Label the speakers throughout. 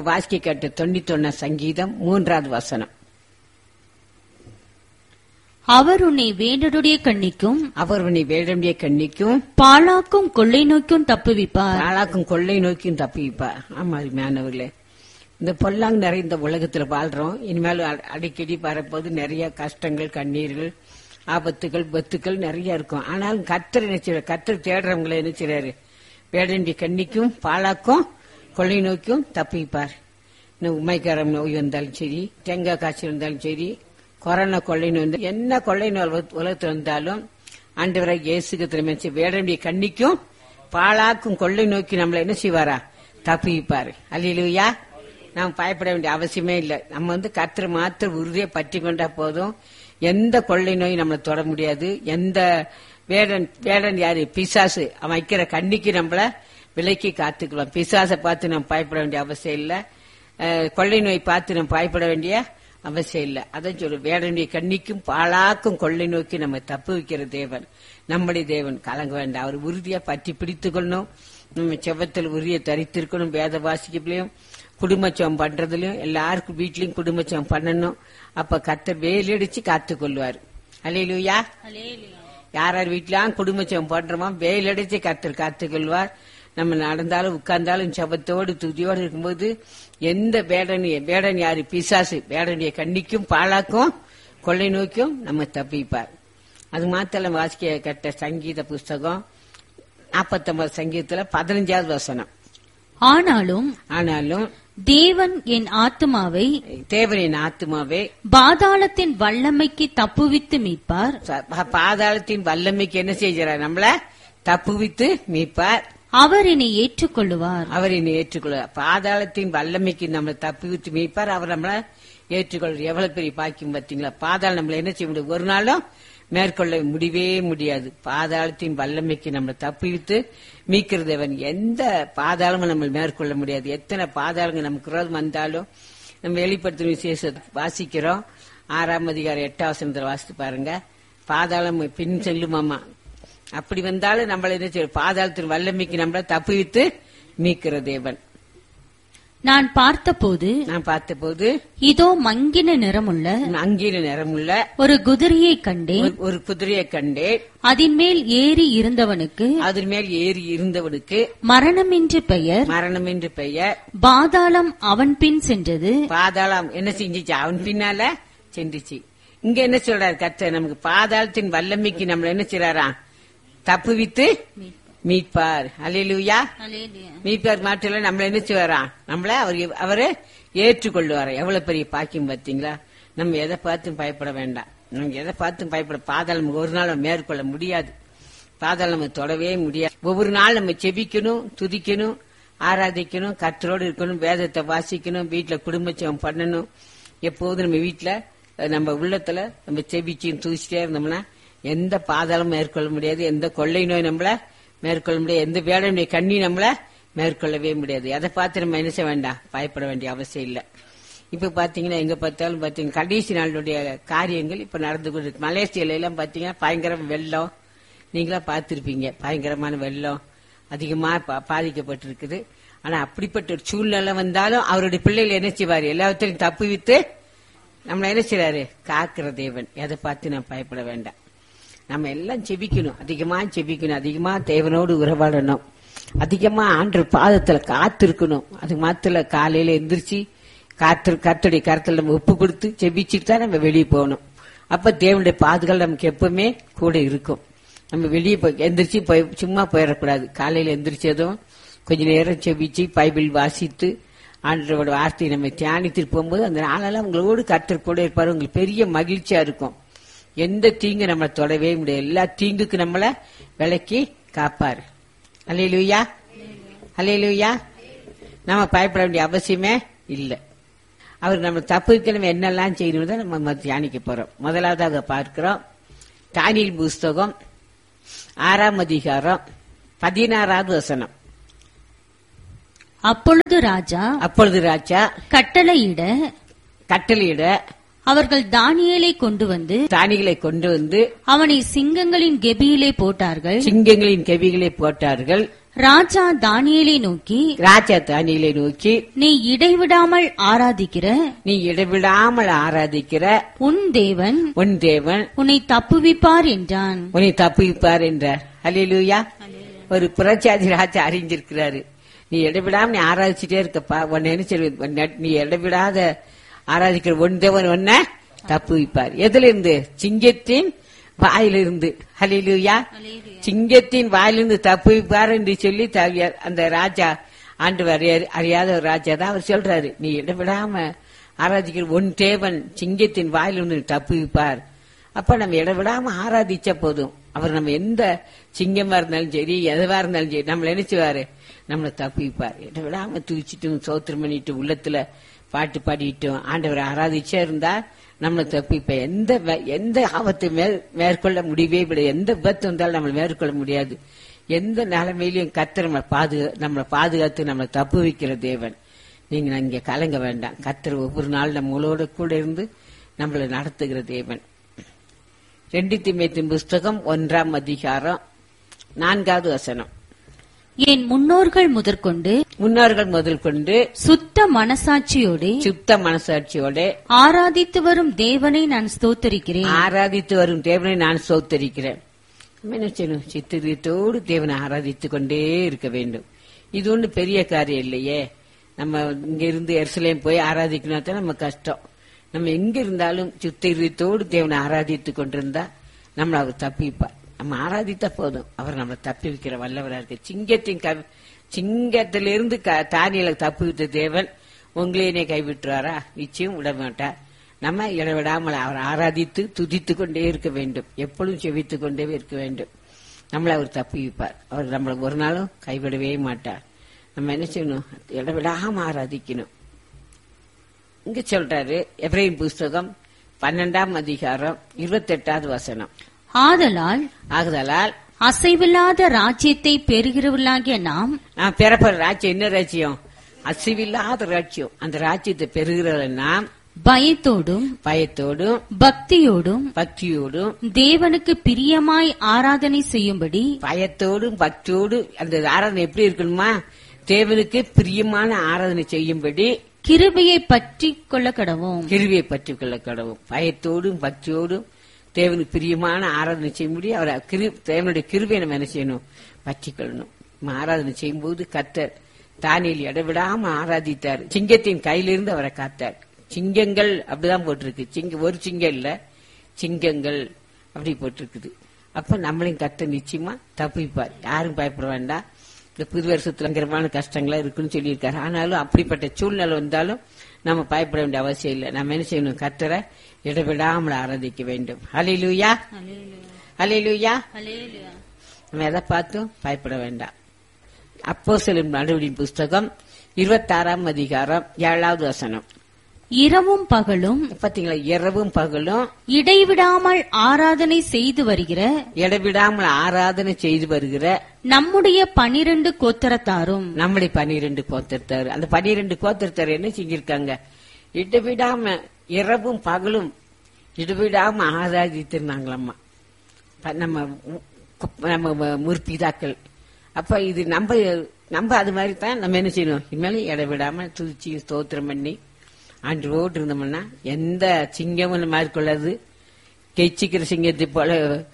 Speaker 1: வாசிக்க கேட்ட தொண்ணூத்தொன்னா சங்கீதம் மூன்றாவது வசனம்
Speaker 2: அவர் உன்னை வேண்டருடைய கண்ணிக்கும்
Speaker 1: அவர் உன்னை வேடமுடைய கண்ணிக்கும்
Speaker 2: பாழாக்கும் கொள்ளை நோய்க்கும் தப்புவிப்பார்
Speaker 1: பாழாக்கும் கொள்ளை நோக்கியும் தப்பிப்பா ஆமா மேனவர்களே இந்த பொல்லாங் நிறைந்த உலகத்துல வாழ்றோம் இனிமேல் அ- அடிக்கடி வரப்போது நிறைய கஷ்டங்கள் கண்ணீர்கள் ஆபத்துகள் பத்துக்கள் நிறைய இருக்கும் ஆனாலும் கத்தர் நினைச்சாரு கத்தர் தேடுறவங்களை நினைச்சாரு வேடண்டி கண்ணிக்கும் பாழாக்கும் கொள்ளை நோக்கியும் தப்பிப்பார் இந்த உமைக்காரம் நோய் வந்தாலும் சரி தேங்காய் காய்ச்சல் இருந்தாலும் சரி கொரோனா கொள்ளை நோய் வந்தா- என்ன கொள்ளை நோய் உலக- உலகத்துல இருந்தாலும் ஆண்டவரை இயேசுக்கு திரும்ப வேடண்டிய கண்ணிக்கும் பாழாக்கும் கொள்ளை நோக்கி நம்மள என்ன செய்வாரா தப்பிப்பாரு அல்லையா நாம் பயப்பட வேண்டிய அவசியமே இல்லை நம்ம வந்து கத்திர மாத்திர உறுதியை பற்றி கொண்டா போதும் எந்த கொள்ளை நோயும் நம்மளை தொட முடியாது எந்த வேடன் வேடன் யாரு பிசாசு அவன் வைக்கிற கண்ணிக்கு நம்மள விலைக்கு காத்துக்கலாம் பிசாசை பார்த்து நம்ம பயப்பட வேண்டிய அவசியம் இல்லை அஹ், கொள்ளை நோய் பார்த்து நம்ம பயப்பட வேண்டிய அவசியம் இல்லை அதான் சொல்லு வேடனுடைய கண்ணிக்கும் பாழாக்கும் கொள்ளை நோக்கி நம்ம தப்பு வைக்கிற தேவன் நம்முடைய தேவன் கலங்க வேண்டாம் அவர் உறுதியா பற்றி பிடித்துக் கொள்ளணும் நம்ம செவத்தில் உறுதியை தரித்திருக்கணும் வேத வாசிக்கலையும் குடும்பச்சம் பண்றதுலயும் எல்லாருக்கும் வீட்லயும் குடும்பச்சம் பண்ணணும் அப்ப கத்த வேலடிச்சு காத்து கொள்வார் அலையிலுயா யார் யார் வீட்லயும் குடும்பச்சம் பண்றோமோ வேலடிச்சு கத்தர் காத்து கொள்வார் நம்ம நடந்தாலும் உட்கார்ந்தாலும் சபத்தோடு துதியோடு இருக்கும்போது எந்த வேடன் வேடன் யாரு பிசாசு வேடனுடைய கண்ணிக்கும் பாழாக்கும் கொள்ளை நோக்கியும் நம்ம தப்பிப்பார் அது மாத்திரம் வாசிக்க கட்ட சங்கீத புஸ்தகம் நாற்பத்தொன்பது சங்கீதத்துல பதினஞ்சாவது வசனம்
Speaker 2: ஆனாலும்
Speaker 1: ஆனாலும்
Speaker 2: தேவன் என் ஆத்துமாவை
Speaker 1: தேவனின் ஆத்மாவே
Speaker 2: பாதாளத்தின் வல்லமைக்கு தப்புவித்து மீட்பார்
Speaker 1: ச- பா- பாதாளத்தின் வல்லமைக்கு என்ன செய்கிறார் நம்மள தப்புவித்து மீட்பார்
Speaker 2: அவர் என்னை ஏற்றுக்கொள்ளுவார்
Speaker 1: அவர் என்னை ஏற்றுக்கொள்வார் பாதாளத்தின் வல்லமைக்கு நம்மளை தப்புவித்து மீட்பார் அவர் நம்மள ஏற்றுக்கொள்வார் எவ்வளவு பெரிய பாக்கியம் பார்த்தீங்களா பாதாளம் நம்மள என்ன செய்ய முடியும் ஒரு நாளும் மேற்கொள்ள முடியவே முடியாது பாதாளத்தின் வல்லமைக்கு நம்மளை தப்புவித்து மீட்கிற தேவன் எந்த பாதாளமும் நம்ம மேற்கொள்ள முடியாது எத்தனை பாதாளங்கள் நமக்கு விரோதம் வந்தாலும் நம்ம வெளிப்படுத்தும் விசேஷத்தை வாசிக்கிறோம் ஆறாம் அதிகாரம் எட்டாம் வசனத்துல வாசித்து பாருங்க பாதாளம் பின் செல்லுமாமா அப்படி வந்தாலும் நம்மள என்ன செய்யும் பாதாளத்தின் வல்லமைக்கு நம்மள தப்புவித்து மீட்கிற தேவன்
Speaker 2: நான் பார்த்தபோது
Speaker 1: நான் பார்த்தபோது
Speaker 2: இதோ மங்கின நிறமுள்ள
Speaker 1: அங்கீன நிறமுள்ள
Speaker 2: ஒரு குதிரையை கண்டேன்
Speaker 1: ஒரு- ஒரு குதிரையை கண்டேன்
Speaker 2: அதன் மேல் ஏறி இருந்தவனுக்கு
Speaker 1: அதன் மேல் ஏறி இருந்தவனுக்கு
Speaker 2: மரணம் என்று பெயர்
Speaker 1: மரணம் என்று பெயர்
Speaker 2: பாதாளம் அவன் பின் சென்றது
Speaker 1: பாதாளம் என்ன செஞ்சுச்சு அவன் பின்னால சென்றுச்சு இங்க என்ன சொல்றாரு கர்த்தர் நமக்கு பாதாளத்தின் வல்லமைக்கு நம்மள என்ன செய்றாரா தப்புவித்து மீட்பார் அல்லேலூயா மீட்பார் மாற்றில நம்மள என்ன செய்வாரா நம்மள அவர் அவரு ஏற்றுக்கொள்வாரா எவ்வளவு பெரிய பாக்கியம் பாத்தீங்களா நம்ம எதை பார்த்தும் பயப்பட வேண்டாம் நம்ம எதை பார்த்தும் பயப்பட பாதாளம் ஒரு நாள் நம்ம மேற்கொள்ள முடியாது பாதாளம் நம்ம தொடவே முடியாது ஒவ்வொரு நாள் நம்ம செபிக்கணும் துதிக்கணும் ஆராதிக்கணும் கத்தரோடு இருக்கணும் வேதத்தை வாசிக்கணும் வீட்டுல குடும்பச்சம் பண்ணணும் எப்போதும் நம்ம வீட்டுல அஹ், நம்ம உள்ளத்துல நம்ம செபிச்சு தூசிட்டே இருந்தோம்னா எந்த பாதாளமும் மேற்கொள்ள முடியாது எந்த கொள்ளை நோய் நம்மள மேற்கொள்ள முடியாது எந்த வேலையுடைய கண்ணி நம்மள மேற்கொள்ளவே முடியாது அதை பார்த்து நம்ம என்ன செய்ய வேண்டாம் பயப்பட வேண்டிய அவசியம் இல்லை இப்ப பாத்தீங்கன்னா எங்க பார்த்தாலும் பாத்தீங்கன்னா கடைசி நாளுடைய காரியங்கள் இப்ப நடந்து கொண்டு இருக்கு. மலேசியால எல்லாம் பாத்தீங்கன்னா பயங்கர வெள்ளம் நீங்களா பார்த்திருப்பீங்க பயங்கரமான வெள்ளம் அதிகமா பா- பாதிக்கப்பட்டிருக்குது ஆனா அப்படிப்பட்ட ஒரு சூழ்நிலை வந்தாலும் அவருடைய பிள்ளைகள் என்ன செய்வாரு எல்லாத்தையும் தப்பு வித்து நம்மள என்ன செய்றாரு காக்கிற தேவன் எதை பார்த்து நான் பயப்பட வேண்டாம் நம்ம எல்லாம் செபிக்கணும் அதிகமா செபிக்கணும் அதிகமா தேவனோடு உறவாடணும் அதிகமா ஆண்டு பாதத்துல காத்திருக்கணும் அது மாத்திர காலையில எந்திரிச்சு காத்து கத்துடைய கருத்துல நம்ம ஒப்பு கொடுத்து செபிச்சுட்டு தான் நம்ம வெளியே போகணும் அப்ப தேவனுடைய பாதுகாப்பு நமக்கு எப்பவுமே கூட இருக்கும் நம்ம வெளியே போய் எந்திரிச்சு போய் சும்மா போயிடக்கூடாது காலையில எந்திரிச்சதும் கொஞ்ச நேரம் செபிச்சு பைபிள் வாசித்து ஆண்டவரோட வார்த்தையை நம்ம தியானித்துட்டு போகும்போது அந்த நாளெல்லாம் உங்களோடு கர்த்தர் கூட இருப்பாரு உங்களுக்கு பெரிய மகிழ்ச்சியா இருக்கும் எந்த தீங்கு நம்மளை தொடவே முடியாது எல்லா தீங்குக்கு நம்மள விலக்கி காப்பாரு அல்லேலூயா அல்லேலூயா நம்ம பயப்பட வேண்டிய அவசியமே இல்லை அவர் நம்ம தப்புக்கு நம்ம என்னெல்லாம் செய்யணும் தான் நம்ம தியானிக்க போறோம் முதலாவதாக பார்க்கிறோம் தானியல் புஸ்தகம் ஆறாம் அதிகாரம் பதினாறாவது வசனம்
Speaker 2: அப்பொழுது ராஜா
Speaker 1: அப்பொழுது ராஜா
Speaker 2: கட்டளையிட
Speaker 1: கட்டளையிட
Speaker 2: அவர்கள் தானியேலை கொண்டு வந்து
Speaker 1: தானிகளை கொண்டு வந்து
Speaker 2: அவனை சிங்கங்களின் கெபியிலே போட்டார்கள்
Speaker 1: சிங்கங்களின் கெவிகளை போட்டார்கள்
Speaker 2: ராஜா தானியேலை நோக்கி
Speaker 1: ராஜா தானியலை நோக்கி
Speaker 2: நீ இடைவிடாமல் ஆராதிக்கிற
Speaker 1: நீ இடைவிடாமல் ஆராதிக்கிற
Speaker 2: உன் தேவன்
Speaker 1: உன் தேவன்
Speaker 2: உன்னை தப்புவிப்பார் என்றான்
Speaker 1: உன்னை தப்புவிப்பார் என்றார் அல்லேலூயா ஒரு புரட்சாதி ராஜா அறிஞ்சிருக்கிறாரு நீ இடைவிடாம நீ ஆராதிச்சுட்டே இருக்கப்பா உன்னை என்ன சொல்லு நீ இடைவிடாத ஆராதிக்கிற உன் தேவன் உன்னை தப்புவிப்பார் எதுல இருந்து சிங்கத்தின் வாயிலிருந்து ஹலிலூயா சிங்கத்தின் வாயிலிருந்து தப்புவிப்பார் என்று சொல்லி தவி- அந்த ராஜா ஆண்டு அறியாத ஒரு ராஜா தான் அவர் சொல்றாரு நீ இடைவிடாம ஆராதிக்கிற உன் தேவன் சிங்கத்தின் வாயிலிருந்து தப்புவிப்பார் அப்ப நம்ம இடைவிடாம ஆராதிச்ச போதும் அவர் நம்ம எந்த சிங்கமா இருந்தாலும் சரி எதுவா இருந்தாலும் சரி நம்மள நினைச்சுவாரு நம்மளை தப்பிப்பார் இடைவிடாம தூச்சிட்டும் சோத்திரம் பண்ணிட்டு உள்ளத்துல பாட்டு பாடிட்டும் ஆண்டவரை ஆராதிச்சே இருந்தா நம்மளை தப்பிப்ப எந்த வே- எந்த ஆபத்தை மேற்- மேற்கொள்ள முடியவே விட எந்த விபத்து வந்தாலும் நம்மளை மேற்கொள்ள முடியாது எந்த நிலைமையிலும் கத்தர் நம்மளை பாதுகா நம்மளை பாதுகாத்து நம்மளை தப்பு வைக்கிற தேவன் நீங்க இங்க கலங்க வேண்டாம் கத்தர் ஒவ்வொரு நாள் நம்மளோட கூட இருந்து நம்மளை நடத்துகிற தேவன் ரெண்டு திமேத்தின் புஸ்தகம் ஒன்றாம் அதிகாரம் நான்காவது வசனம்
Speaker 2: என் முன்னோர்கள் முதற்கொண்டு
Speaker 1: முன்னோர்கள் முதல் கொண்டு
Speaker 2: சுத்த மனசாட்சியோடு
Speaker 1: சுத்த மனசாட்சியோட
Speaker 2: ஆராதித்து வரும் தேவனை நான் ஸ்தோத்தரிக்கிறேன்
Speaker 1: ஆராதித்து வரும் தேவனை நான் சோத்தரிக்கிறேன் நம்ம என்ன செய்யணும் சித்திரத்தோடு தேவனை ஆராதித்துக் கொண்டே இருக்க வேண்டும் இது ஒண்ணு பெரிய காரியம் இல்லையே நம்ம இங்க இருந்து எருசலேம் போய் ஆராதிக்கணும் தான் நம்ம கஷ்டம் நம்ம எங்க இருந்தாலும் சித்திரத்தோடு தேவனை ஆராதித்துக் கொண்டிருந்தா நம்மள அவர் தப்பிப்பார் நம்ம ஆராதித்தா போதும் அவர் நம்மளை தப்பி வைக்கிற வல்லவரா இருக்கு சிங்கத்தின் கவி சிங்கத்திலிருந்து க- தானியலை தப்பி வைத்த தேவன் உங்களையே கைவிட்டுறாரா நிச்சயம் விட மாட்டார் நம்ம இடைவிடாமல் அவர் ஆராதித்து துதித்துக் கொண்டே இருக்க வேண்டும் எப்பொழுதும் செவித்துக் கொண்டே இருக்க வேண்டும் நம்மளை அவர் தப்பிப்பார் அவர் நம்மளை ஒரு நாளும் கைவிடவே மாட்டார் நம்ம என்ன செய்யணும் இடைவிடாம ஆராதிக்கணும் இங்க சொல்றாரு எப்ரேம் புஸ்தகம் பன்னெண்டாம் அதிகாரம் இருபத்தெட்டாவது வசனம்
Speaker 2: ஆதலால்
Speaker 1: ஆகுதலால்
Speaker 2: அசைவில்லாத ராஜ்யத்தை பெறுகிறவர்களாகிய நாம்
Speaker 1: நான் பிறப்பற ராஜ்யம் என்ன ராஜ்யம் அசிவில்லாத ராஜ்யம் அந்த ராஜ்யத்தை பெறுகிறவர்கள் நாம்
Speaker 2: பயத்தோடும்
Speaker 1: பயத்தோடும்
Speaker 2: பக்தியோடும்
Speaker 1: பக்தியோடும்
Speaker 2: தேவனுக்கு பிரியமாய் ஆராதனை செய்யும்படி
Speaker 1: பயத்தோடும் பக்தியோடும் அந்த ஆராதனை எப்படி இருக்கணுமா தேவனுக்கு பிரியமான ஆராதனை செய்யும்படி
Speaker 2: கிருபையை பற்றி கொள்ள கடவோம்
Speaker 1: கிருவியை பற்றி கொள்ள கடவும் பயத்தோடும் பக்தியோடும் தேவனுக்கு பிரியமான ஆராதனை செய்யும்படி அவரை கிரு- தேவனுடைய கிருபையை நம்ம என்ன செய்யணும் பற்றி கொள்ளணும் நம்ம ஆராதனை செய்யும்போது கத்தர் தானியில் இடைவிடாம ஆராதித்தார் சிங்கத்தின் கையிலிருந்து அவரை காத்தார் சிங்கங்கள் அப்படிதான் போட்டிருக்கு சிங்க ஒரு சிங்கம் இல்ல சிங்கங்கள் அப்படி போட்டிருக்குது அப்ப நம்மளையும் கத்த நிச்சயமா தப்பிப்பார் யாரும் பயப்பட வேண்டாம் இந்த புது வருஷத்துல பயங்கரமான கஷ்டங்களா இருக்குன்னு சொல்லியிருக்காரு ஆனாலும் அப்படிப்பட்ட சூழ்நிலை வந்தாலும் நம்ம பயப்பட வேண்டிய அவசியம் இல்லை நம்ம என்ன செய்யணும் கத்தரை இடைவிடாமல் ஆராதிக்க வேண்டும் ஹலிலூயா ஹலிலூயா நம்ம எதை பார்த்தும் பயப்பட வேண்டாம் அப்போ செல்லும் நடுவடின் புஸ்தகம் இருபத்தாறாம் அதிகாரம் ஏழாவது வசனம்
Speaker 2: இரவும் பகலும்
Speaker 1: பாத்தீங்களா இரவும் பகலும்
Speaker 2: இடைவிடாமல் ஆராதனை செய்து வருகிற
Speaker 1: இடைவிடாமல் ஆராதனை செய்து வருகிற
Speaker 2: நம்முடைய பனிரெண்டு கோத்தரத்தாரும்
Speaker 1: நம்முடைய பனிரெண்டு கோத்திரத்தார் அந்த பனிரெண்டு கோத்திரத்தார் என்ன செஞ்சிருக்காங்க இடைவிடாம இரவும் பகலும் இடைவிடாம ஆராதித்திருந்தாங்களாம்மா ப- நம்ம மு- நம்ம முற்பிதாக்கள் அப்ப இது நம்ம நம்ம அது மாதிரி தான் நம்ம என்ன செய்யணும் இனிமேலும் இடைவிடாம துதிச்சு ஸ்தோத்திரம் பண்ணி ஆண்டோடு இருந்தோம்னா எந்த சிங்கமும் நம்ம மேற்கொள்ளாது கெச்சிக்கிற சிங்கத்தை போல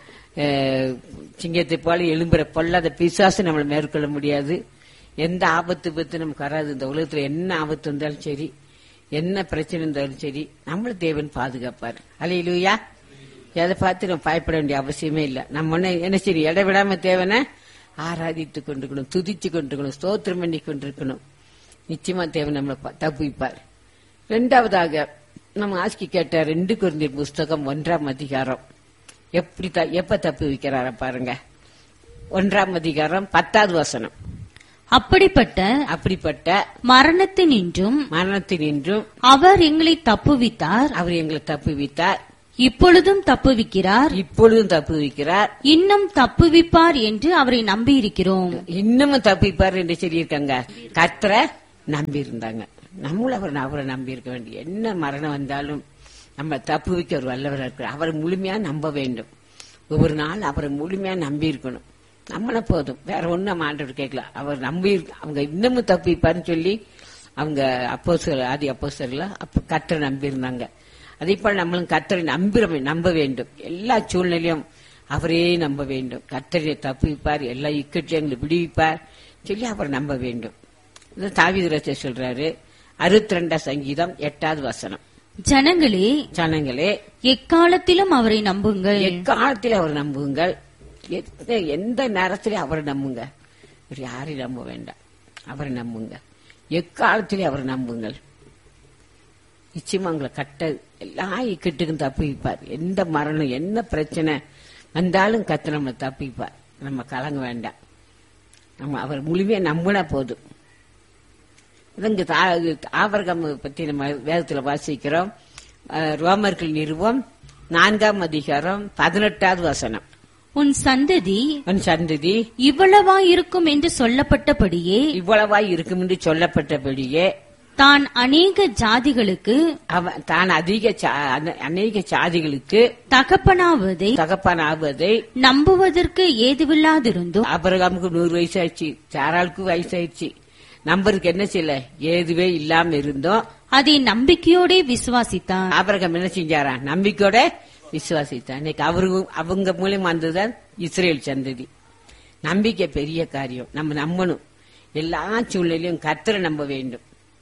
Speaker 1: அஹ், சிங்கத்தை போல எழும்புற பொல்லாத பிசாசு நம்மளை மேற்கொள்ள முடியாது எந்த ஆபத்து பத்து நமக்கு வராது இந்த உலகத்துல என்ன ஆபத்து வந்தாலும் சரி என்ன பிரச்சனை இருந்தாலும் சரி நம்மள தேவன் பாதுகாப்பார் அலையிலுயா எதை பார்த்து நம்ம பயப்பட வேண்டிய அவசியமே இல்ல நம்ம ஒண்ணு என்ன சரி இடைவிடாம தேவனை ஆராதித்து கொண்டிருக்கணும் துதிச்சு கொண்டிருக்கணும் ஸ்தோத்திரம் பண்ணி கொண்டிருக்கணும் நிச்சயமா தேவன் நம்மளை ப- தப்புவிப்பார் ரெண்டாவதாக நம்ம ஆஸ்கி கேட்ட ரெண்டு குருந்தியர் புஸ்தகம் ஒன்றாம் அதிகாரம் எப்படி த- எப்ப தப்பு வைக்கிறார பாருங்க ஒன்றாம் அதிகாரம் பத்தாவது வசனம்
Speaker 2: அப்படிப்பட்ட
Speaker 1: அப்படிப்பட்ட
Speaker 2: மரணத்தினின்றும்
Speaker 1: மரணத்தினின்றும்
Speaker 2: அவர் எங்களை தப்புவித்தார்
Speaker 1: அவர் எங்களை தப்புவித்தார்
Speaker 2: இப்பொழுதும் தப்புவிக்கிறார்
Speaker 1: இப்பொழுதும் தப்புவிக்கிறார்
Speaker 2: இன்னும் தப்புவிப்பார் என்று அவரை நம்பியிருக்கிறோம்
Speaker 1: இன்னமும் தப்பிப்பார் என்று சொல்லியிருக்காங்க கர்த்தரை நம்பி இருந்தாங்க நம்மளும் அவர் அவரை நம்பி இருக்க வேண்டிய என்ன மரணம் வந்தாலும் நம்ம தப்பு வைக்க ஒரு வல்லவராக இருக்கிறார் அவரை முழுமையா நம்ப வேண்டும் ஒவ்வொரு நாள் அவரை முழுமையா நம்பி இருக்கணும் நம்மள போதும் வேற ஒண்ணும் நம்ம ஆண்டவர் கேட்கல அவர் நம்பி அவங்க இன்னமும் தப்பிப்பாருன்னு சொல்லி அவங்க அப்போ ஆதி அப்போ அப்ப கத்தரை நம்பி இருந்தாங்க அதே போல நம்மளும் கத்தரை நம்பி நம்ப வேண்டும் எல்லா சூழ்நிலையும் அவரே நம்ப வேண்டும் கத்தரை தப்பிப்பார் எல்லா இக்கட்டையும் எங்களை விடுவிப்பார் சொல்லி அவர் நம்ப வேண்டும் இது தாவிதரத்தை சொல்றாரு அறுபத்தி ரெண்டாம் சங்கீதம் எட்டாவது வசனம்
Speaker 2: ஜனங்களே
Speaker 1: ஜனங்களே
Speaker 2: எக்காலத்திலும் அவரை நம்புங்கள்
Speaker 1: எக்காலத்தில் அவர் நம்புங்கள் எந்த- எந்த நேரத்திலும் அவரை நம்புங்க வேற யாரையும் நம்ப வேண்டாம் அவரை நம்புங்க எக்காலத்திலே அவரை நம்புங்கள் நிச்சயமா உங்களை கட்ட எல்லா இக்கட்டுக்கும் தப்பிப்பார் எந்த மரணம் என்ன பிரச்சனை வந்தாலும் கத்து நம்ம தப்பிப்பார் நம்ம கலங்க வேண்டாம் நம்ம அவர் முழுமையா நம்பினா போதும் இங்க ஆபரகம் பத்தி நம்ம வேதத்துல வாசிக்கிறோம் அஹ், ரோமர்கள் நிறுவம் நான்காம் அதிகாரம் பதினெட்டாவது வசனம்
Speaker 2: உன் சந்ததி
Speaker 1: உன் சந்ததி
Speaker 2: இவ்வளவா இருக்கும் என்று சொல்லப்பட்டபடியே
Speaker 1: இவ்வளவாய் இருக்கும் என்று சொல்லப்பட்டபடியே
Speaker 2: தான் அநேக ஜாதிகளுக்கு
Speaker 1: அவன் தான் அதிக சா- அன- அநேக சாதிகளுக்கு
Speaker 2: தகப்பனாவதை
Speaker 1: தகப்பனாவதை
Speaker 2: நம்புவதற்கு ஏதுவில்லாதிருந்தும்
Speaker 1: ஆபரகாமுக்கு நூறு வயசு ஆயிடுச்சு சாராளுக்கு வயசாயிடுச்சு நம்பருக்கு என்ன செய்யல ஏதுவே இல்லாம இருந்தோம்
Speaker 2: அதை நம்பிக்கையோடே விசுவாசித்தான்
Speaker 1: ஆபரகம் என்ன செஞ்சாரா நம்பிக்கையோட விசுவாசித்தான் இன்னைக்கு அவரு அவங்க மூலியமா வந்ததுதான் இஸ்ரேல் சந்ததி நம்பிக்கை பெரிய காரியம் நம்ம நம்பணும் எல்லா சூழ்நிலையும் கத்தரை நம்ப வேண்டும்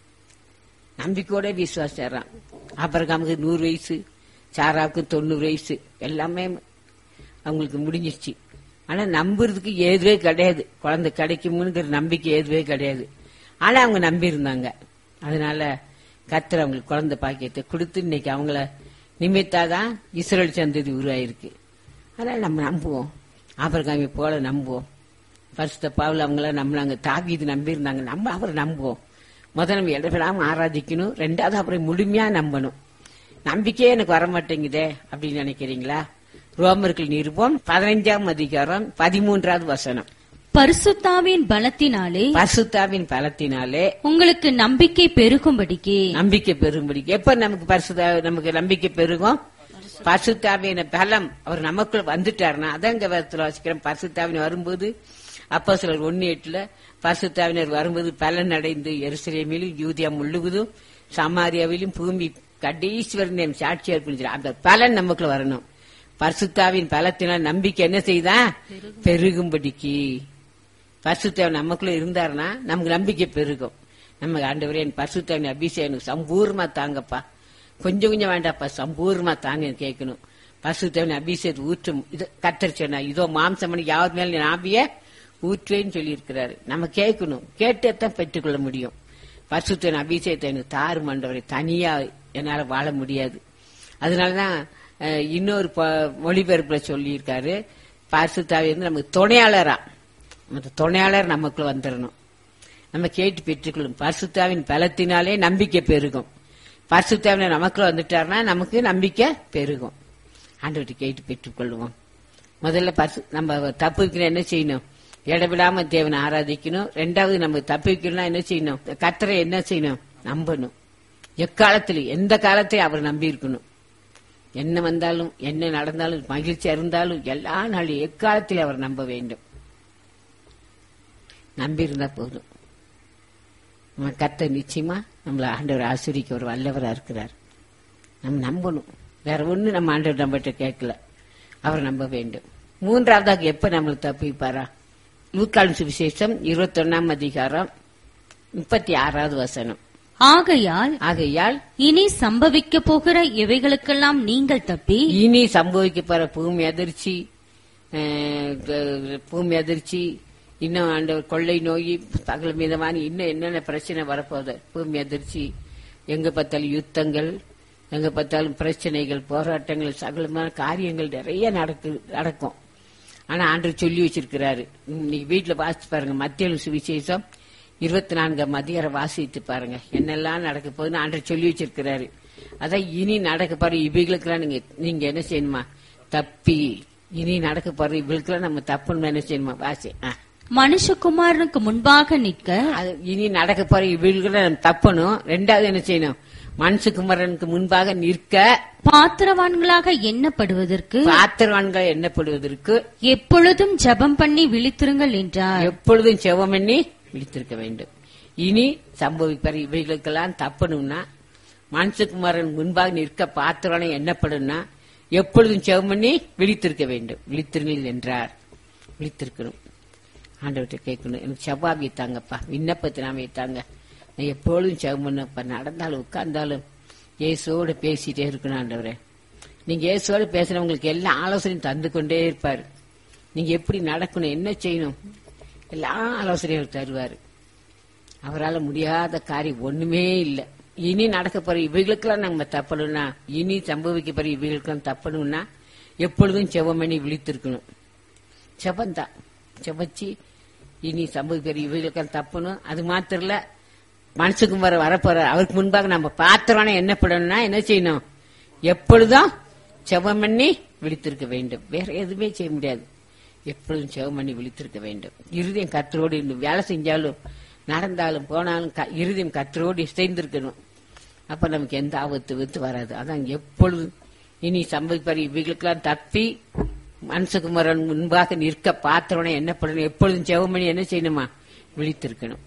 Speaker 1: நம்பிக்கையோட விசுவாசிச்சாராம் ஆபரகாமுக்கு நூறு வயசு சாராவுக்கு தொண்ணூறு வயசு எல்லாமே அவங்களுக்கு முடிஞ்சிருச்சு ஆனா நம்புறதுக்கு ஏதுவே கிடையாது குழந்தை கிடைக்குமுங்கிற நம்பிக்கை ஏதுவே கிடையாது ஆனா அவங்க நம்பி இருந்தாங்க அதனால கத்தர் அவங்களுக்கு குழந்தை பாக்கியத்தை கொடுத்து இன்னைக்கு அவங்கள நிமித்தாதான் இஸ்ரேல் சந்ததி உருவாயிருக்கு அதனால நம்ம நம்புவோம் ஆபரகாமி போல நம்புவோம் பரிசுத்த பாவல் அவங்கள நம்பினாங்க தாவீது நம்பி இருந்தாங்க நம்ம அவரை நம்புவோம் முதல்ல நம்ம இடப்படாம ஆராதிக்கணும் ரெண்டாவது அவரை முழுமையா நம்பணும் நம்பிக்கையே எனக்கு வர மாட்டேங்குதே அப்படின்னு நினைக்கிறீங்களா ரோமர்கள் நிருபம் பதினைஞ்சாம் அதிகாரம் பதிமூன்றாவது வசனம்
Speaker 2: பரிசுத்தாவின் பலத்தினாலே
Speaker 1: பரிசுத்தாவின் பலத்தினாலே
Speaker 2: உங்களுக்கு நம்பிக்கை பெருகும்படிக்கு
Speaker 1: நம்பிக்கை பெருகும்படி எப்ப நமக்கு பரிசுத்தா நமக்கு நம்பிக்கை பெருகும் பரிசுத்தாவின பலம் அவர் நமக்குள்ள வந்துட்டாருன்னா அதான் இங்க வேதத்துல வாசிக்கிறோம் பரிசுத்தாவின் வரும்போது அப்போ சிலர் ஒன்னு எட்டுல பரிசுத்தாவினர் வரும்போது பலன் அடைந்து எருசலேமிலும் யூதியா முழுவதும் சமாரியாவிலும் பூமி கடைசிவரன் என் சாட்சியா இருக்குன்னு அந்த பலன் நமக்குள்ள வரணும் பரிசுத்தாவின் பலத்தினால் நம்பிக்கை என்ன செய்தா பெருகும்படிக்கு பரிசுத்தவன் நமக்குள்ள இருந்தாருன்னா நமக்கு நம்பிக்கை பெருகும் நம்ம ஆண்டவரே என் பரிசுத்தவன் அபிஷேகம் எனக்கு சம்பூர்ணமா தாங்கப்பா கொஞ்சம் கொஞ்சம் வேண்டாப்பா சம்பூர்ணமா தாங்க கேட்கணும் பரிசுத்தவன் அபிஷேகத்தை ஊற்றும் இது கத்தர் சொன்னா இதோ மாம்சமணி யார் மேல என் ஆவிய ஊற்றுவேன்னு சொல்லி இருக்கிறாரு நம்ம கேட்கணும் கேட்டே தான் பெற்றுக்கொள்ள முடியும் பரிசுத்தவன் அபிஷேகத்தை எனக்கு தாரு மண்டவரை தனியா என்னால வாழ முடியாது அதனாலதான் அஹ், இன்னொரு ப- மொழிபெயர்ப்புல சொல்லியிருக்காரு பரிசுத்தாவி வந்து நமக்கு துணையாளரா அந்த துணையாளர் நமக்குள்ள வந்துடணும் நம்ம கேட்டு பெற்றுக்கொள்ளும் பரிசுத்தாவின் பலத்தினாலே நம்பிக்கை பெருகும் பரிசுத்தாவின நமக்குள்ள வந்துட்டாருன்னா நமக்கு நம்பிக்கை பெருகும் ஆண்டவர்கிட்ட கேட்டு பெற்றுக்கொள்வோம் முதல்ல பரிசு நம்ம தப்புக்கணும் என்ன செய்யணும் இடவிடாம தேவனை ஆராதிக்கணும் ரெண்டாவது நம்ம தப்பிக்கணும்னா என்ன செய்யணும் கத்தரை என்ன செய்யணும் நம்பணும் எக்காலத்திலும் எந்த காலத்தையும் அவர் நம்பி இருக்கணும் என்ன வந்தாலும் என்ன நடந்தாலும் மகிழ்ச்சியா இருந்தாலும் எல்லா நாளும் எக்காலத்திலும் அவர் நம்ப வேண்டும் நம்பி இருந்தா போதும் நம்ம கத்த நிச்சயமா நம்மள ஆண்டவர் ஆசிரிக்க ஒரு வல்லவரா இருக்கிறார் நம்ம நம்பணும் வேற ஒண்ணு நம்ம ஆண்டவர் நம்மகிட்ட கேட்கல அவர் நம்ப வேண்டும் மூன்றாவதாக எப்ப நம்மளுக்கு தப்பிப்பாரா லூக்கால் சுவிசேஷம் இருபத்தொன்னாம் அதிகாரம் முப்பத்தி ஆறாவது வசனம்
Speaker 2: ஆகையால்
Speaker 1: ஆகையால்
Speaker 2: இனி சம்பவிக்க போகிற இவைகளுக்கெல்லாம் நீங்கள் தப்பி
Speaker 1: இனி சம்பவிக்க போற பூமி அதிர்ச்சி அஹ், க- பூமி அதிர்ச்சி இன்னும் அந்த கொள்ளை நோய் சகல மீதமான இன்னும் என்னென்ன பிரச்சனை வரப்போகுது பூமி அதிர்ச்சி எங்க பார்த்தாலும் யுத்தங்கள் எங்க பார்த்தாலும் பிரச்சனைகள் போராட்டங்கள் சகலமான காரியங்கள் நிறைய நடக்கு நடக்கும் ஆனா ஆண்டவர் சொல்லி வச்சிருக்கிறாரு இன்னைக்கு வீட்டுல வாசிச்சு பாருங்க மத்திய சுவிசேஷம் இருபத்தி நான்காம் அதிகாரம் வாசித்து பாருங்க என்னெல்லாம் நடக்க போகுதுன்னு ஆண்டவர் சொல்லி வச்சிருக்கிறாரு அதான் இனி நடக்க போற இவைகளுக்கெல்லாம் நீங்க நீங்க என்ன செய்யணுமா தப்பி இனி நடக்க போற இவங்களுக்கெல்லாம் நம்ம தப்புன்னு என்ன செய்யணுமா வாசி ஆ.
Speaker 2: மனுஷகுமாரனுக்கு முன்பாக நிற்க
Speaker 1: அது இனி நடக்க போற இவங்களுக்கு நம்ம தப்பணும் ரெண்டாவது என்ன செய்யணும் மனுஷகுமரனுக்கு முன்பாக நிற்க
Speaker 2: பாத்திரவான்களாக எண்ணப்படுவதற்கு
Speaker 1: பாத்திரவான்கள் எண்ணப்படுவதற்கு
Speaker 2: எப்பொழுதும் ஜெபம் பண்ணி விழித்திருங்கள் என்றார்
Speaker 1: எப்பொழுதும் செவம் பண்ணி விழித்திருக்க வேண்டும் இனி சம்பவிப்பார் இவைகளுக்கெல்லாம் தப்பணும்னா மனுஷகுமாரன் முன்பாக நிற்க பாத்திரனை எண்ணப்படும்னா எப்பொழுதும் செவம் பண்ணி விழித்திருக்க வேண்டும் விழித்திருங்கள் என்றார் விழித்திருக்கணும் ஆண்டவர்கிட்ட கேட்கணும் எனக்கு செவ்வாவியை தாங்கப்பா விண்ணப்பத்தை நாம தாங்க நான் எப்பொழுதும் செவம் பண்ணப்பா நடந்தாலும் உட்கார்ந்தாலும் இயேசுவோட பேசிட்டே இருக்கணும் ஆண்டவரே நீங்க இயேசுவோட பேசுறவங்களுக்கு எல்லா ஆலோசனையும் தந்து கொண்டே இருப்பாரு நீங்க எப்படி நடக்கணும் என்ன செய்யணும் எல்லா ஆலோசனையும் அவர் தருவாரு அவரால் முடியாத காரியம் ஒண்ணுமே இல்லை இனி நடக்க போற இவைகளுக்கெல்லாம் நம்ம தப்பணும்னா இனி சம்பவிக்க போற இவைகளுக்கெல்லாம் தப்பணும்னா எப்பொழுதும் செவம் பண்ணி விழித்திருக்கணும் செவந்தான் செவச்சி இனி சம்பவிக்கிற இவைகளுக்கெல்லாம் தப்பணும் அது மாத்திரம் இல்ல மனசுக்கும் வர வரப்போற அவருக்கு முன்பாக நம்ம பாத்திரம்னா என்ன பண்ணணும்னா என்ன செய்யணும் எப்பொழுதும் செவம் பண்ணி விழித்திருக்க வேண்டும் வேற எதுவுமே செய்ய முடியாது எப்பொழுதும் செவம் பண்ணி விழித்திருக்க வேண்டும் இருதயம் கத்தரோடு இருந்து வேலை செஞ்சாலும் நடந்தாலும் போனாலும் க- இருதயம் கத்தரோடு இசைந்திருக்கணும் அப்ப நமக்கு எந்த ஆபத்து வித்து வராது அதான் எப்பொழுதும் இனி சம்பவிப்பார் இவைகளுக்கெல்லாம் தப்பி மனசுகுமரன் முன்பாக நிற்க பாத்திரம்னா என்ன பண்ணணும் எப்பொழுதும் செவம் பண்ணி என்ன செய்யணுமா விழித்திருக்கணும்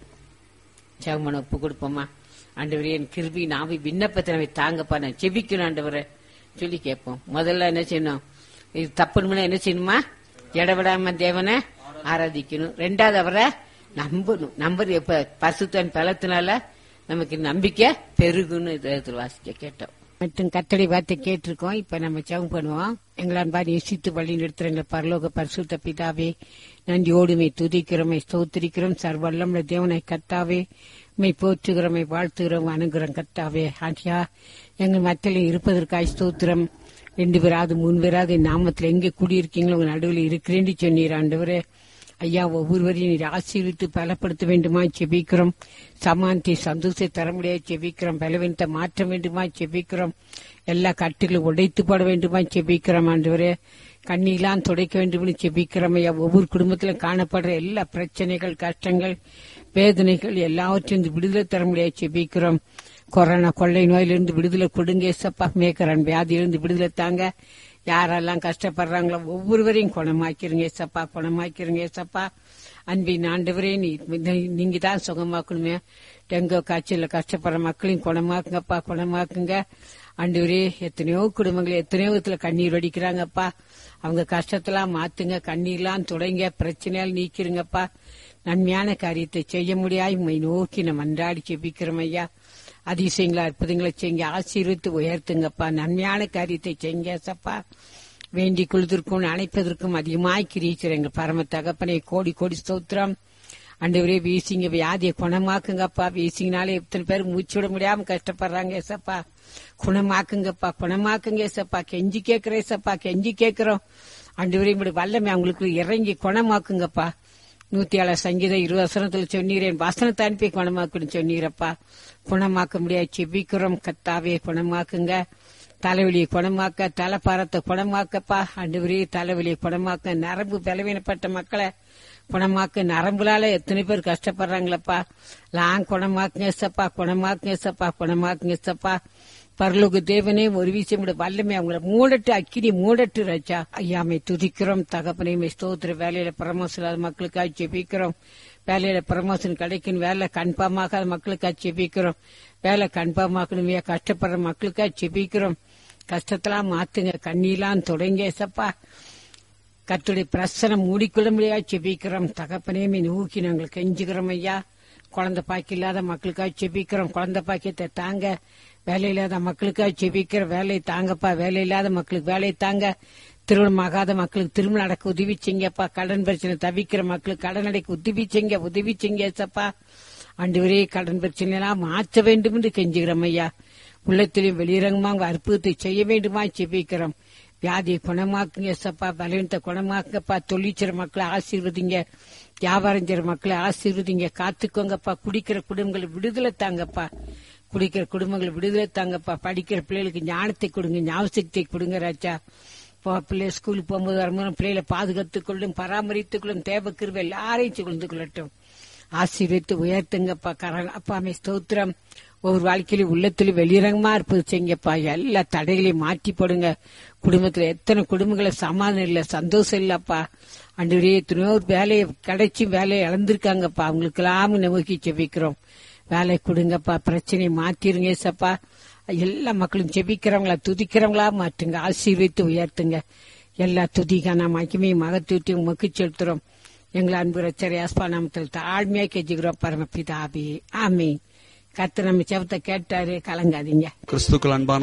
Speaker 1: செவமனை ஒப்பு கொடுப்போமா ஆண்டவரே என் கிருபி நாவி விண்ணப்பத்தை நம்ம தாங்கப்பா நான் செபிக்கணும் ஆண்டவரை சொல்லி கேட்போம் முதல்ல என்ன செய்யணும் இது தப்புணும்னா என்ன செய்யணுமா இடவிடாம தேவனை ஆராதிக்கணும் ரெண்டாவது அவரை நம்பணும் நம்பர் எப்ப பசுத்தன் பலத்தினால நமக்கு நம்பிக்கை பெருகுன்னு இதில் வாசிக்க கேட்டோம் மற்றும் கத்தடி வார்த்தை கேட்டிருக்கோம் இப்ப நம்ம ஜெபம் பண்ணுவோம் எங்களான் பாரி யோசித்து வழி நிறுத்துற எங்கள் பரலோக பரிசுத்த பிதாவே நன்றியோடுமை துதிக்கிறோமை ஸ்தோத்திரிக்கிறோம் சர்வல்லமுள்ள தேவனை கத்தாவே மை போற்றுகிறோமை வாழ்த்துகிறோம் அணுகிறோம் கத்தாவே ஆண்டியா எங்கள் மத்தியில் இருப்பதற்காய் ஸ்தோத்திரம் ரெண்டு பேராது மூணு பேராது என் நாமத்தில் எங்கே குடியிருக்கீங்களோ உங்க நடுவில் இருக்கிறேன்னு சொன்னீர் ஆண்டவரே ஐயா ஒவ்வொருவரையும் நீர் ஆசீர்வித்து பலப்படுத்த வேண்டுமா செபிக்கிறோம் சமாந்தி சந்தோஷத்தை தர முடியாது செபிக்கிறோம் பலவீனத்தை மாற்ற வேண்டுமா செபிக்கிறோம் எல்லா கட்டுகளும் உடைத்து போட வேண்டுமா செபிக்கிறோம் ஆண்டவரே கண்ணீலாம் துடைக்க வேண்டும்னு செபிக்கிறோம் ஐயா ஒவ்வொரு குடும்பத்திலும் காணப்படுற எல்லா பிரச்சனைகள் கஷ்டங்கள் வேதனைகள் எல்லாவற்றையும் விடுதலை தர முடியாது செபிக்கிறோம் கொரோனா கொள்ளை நோயிலிருந்து விடுதலை கொடுங்க ஏசப்பா மேக்கரன் வியாதியிலிருந்து விடுதலை தாங்க யாரெல்லாம் கஷ்டப்படுறாங்களோ ஒவ்வொருவரையும் குணமாக்கிறீங்க ஏசப்பா குணமாக்கிறீங்க ஏசப்பா அன்பின் ஆண்டவரே நீ நீங்க தான் சுகமாக்கணுமே டெங்கு காய்ச்சல்ல கஷ்டப்படுற மக்களையும் குணமாக்குங்கப்பா குணமாக்குங்க ஆண்டவரே எத்தனையோ குடும்பங்கள் எத்தனையோ விதத்துல கண்ணீர் வடிக்கிறாங்கப்பா அவங்க கஷ்டத்தெல்லாம் மாத்துங்க கண்ணீர்லாம் தொடங்க பிரச்சனையால் நீக்கிருங்கப்பா நன்மையான காரியத்தை செய்ய முடியாது உம்மை நோக்கி நம்ம அன்றாடி செபிக்கிறோம் ஐயா அதிசயங்களா அற்புதங்களை செய்யுங்க ஆசீர்வித்து உயர்த்துங்கப்பா நன்மையான காரியத்தை செய்யுங்க சப்பா வேண்டிக் கொள்வதற்கும் அணைப்பதற்கும் அதிகமாய் கிரிச்சிரு எங்க பரம தகப்பனை கோடி கோடி ஸ்தோத்திரம் அண்டவரே வீசிங்க வியாதியை குணமாக்குங்கப்பா வீசிங்கனாலே எத்தனை பேர் மூச்சு விட முடியாம கஷ்டப்படுறாங்க ஏசப்பா குணமாக்குங்கப்பா குணமாக்குங்க ஏசப்பா கெஞ்சி கேட்கிறேன் ஏசப்பா கெஞ்சி கேட்கிறோம் அண்டவரே இப்படி வல்லமை அவங்களுக்கு இறங்கி குணமாக்குங்கப்பா நூத்தி ஏழு சங்கீதம் இருபது வசனத்துல சொன்னீரேன் வசனத்தை அனுப்பி குணமாக்குன்னு சொன்னீரப்பா குணமாக்க முடியாது செபிக்கிறோம் கத்தாவே குணமாக்குங்க தலைவலியை குணமாக்க தலைப்பாரத்தை குணமாக்கப்பா அண்டுவரே தலைவலியை குணமாக்க நரம்பு பலவீனப்பட்ட மக்களை குணமாக்க நரம்புலால எத்தனை பேர் கஷ்டப்படுறாங்களப்பா லாங் குணமாக்குங்க சப்பா குணமாக்குங்க சப்பா குணமாக்குங்க சப்பா பரலோக தேவனே ஒரு விஷயம் விட வல்லமை அவங்கள மூடட்டு அக்கினி மூடட்டு ராஜா ஐயாமை துதிக்கிறோம் தகப்பனையுமே ஸ்தோத்திர வேலையில பிரமோஷன் இல்லாத மக்களுக்காக ஜெபிக்கிறோம் வேலையில ப்ரமோஷன் கிடைக்கும் வேலை கன்ஃபார்மாக மக்களுக்காக செபிக்கிறோம் வேலை கன்ஃபார்மாக்கணும் கஷ்டப்படுற மக்களுக்காக செபிக்கிறோம் கஷ்டத்தெல்லாம் மாத்துங்க கண்ணீலாம் தொடங்க சப்பா கத்துடைய பிரசனை மூடிக்கொள்ள முடியாது செபிக்கிறோம் தகப்பனையுமே நோக்கி நாங்கள் கெஞ்சுக்கிறோம் ஐயா குழந்தை பாக்கி இல்லாத மக்களுக்காக செபிக்கிறோம் குழந்தை பாக்கியத்தை தாங்க வேலை இல்லாத மக்களுக்காக செபிக்கிற வேலையை தாங்கப்பா வேலை இல்லாத மக்களுக்கு வேலையை தாங்க திருமணம் ஆகாத மக்களுக்கு திருமணம் நடக்க உதவி செய்யுங்கப்பா கடன் பிரச்சனை தவிக்கிற மக்களுக்கு கடன் அடைக்க உதவி செய்யுங்க உதவி செய்யுங்க ஏசப்பா ஆண்டு வரையே கடன் பிரச்சனை எல்லாம் மாற்ற வேண்டும் என்று கெஞ்சுகிறோம் ஐயா உள்ளத்திலும் வெளியிறங்கமாக அற்புதத்தை செய்ய வேண்டுமா செபிக்கிறோம் வியாதியை குணமாக்குங்க ஏசப்பா பலவீனத்தை குணமாக்குங்கப்பா தொழிற்சிற மக்களை ஆசீர்வதிங்க வியாபாரம் செய்யற மக்களை ஆசீர்வதிங்க காத்துக்கோங்கப்பா குடிக்கிற குடும்பங்களை விடுதலை தாங்கப்பா குடிக்கிற குடும்பங்களை விடுதலை தாங்கப்பா படிக்கிற பிள்ளைகளுக்கு ஞானத்தை கொடுங்க ஞாபகத்தை கொடுங்க ராஜா இப்போ பிள்ளை ஸ்கூலுக்கு போகும்போது வரும்போது பிள்ளைகளை பாதுகாத்துக் கொள்ளும் பராமரித்துக் கொள்ளும் தேவ கிருபை எல்லாரையும் கொண்டு கொள்ளட்டும் ஆசீர்வித்து உயர்த்துங்கப்பா கர அப்பாமே ஸ்தோத்திரம் ஒவ்வொரு வாழ்க்கையிலும் உள்ளத்திலும் வெளிரங்கமா இருப்பது செய்யுங்கப்பா எல்லா தடைகளையும் மாற்றி போடுங்க குடும்பத்துல எத்தனை குடும்பங்கள சமாதானம் இல்ல சந்தோஷம் இல்லப்பா அன்றைய எத்தனையோ வேலையை கிடைச்சி வேலையை இழந்திருக்காங்கப்பா அவங்களுக்கெல்லாம் நோக்கி செபிக்கிறோம் வேலை கொடுங்கப்பா பிரச்சனையை மாத்திருங்க ஏசப்பா எல்லா மக்களும் செபிக்கிறவங்களா துதிக்கிறவங்களா மாற்றுங்க ஆசீர்வித்து உயர்த்துங்க எல்லா துதிக்கான மகிமை மகத்துவத்தை உமக்கு செலுத்துறோம் எங்களை அன்பு ரச்சரி ஆஸ்பா நாமத்தில் தாழ்மையா கெஞ்சுகிறோம் பரமபிதாபி ஆமீன் கத்து நம்ம செவத்தை கேட்டாரு கலங்காதீங்க
Speaker 3: கிறிஸ்துக்கள் அன்பான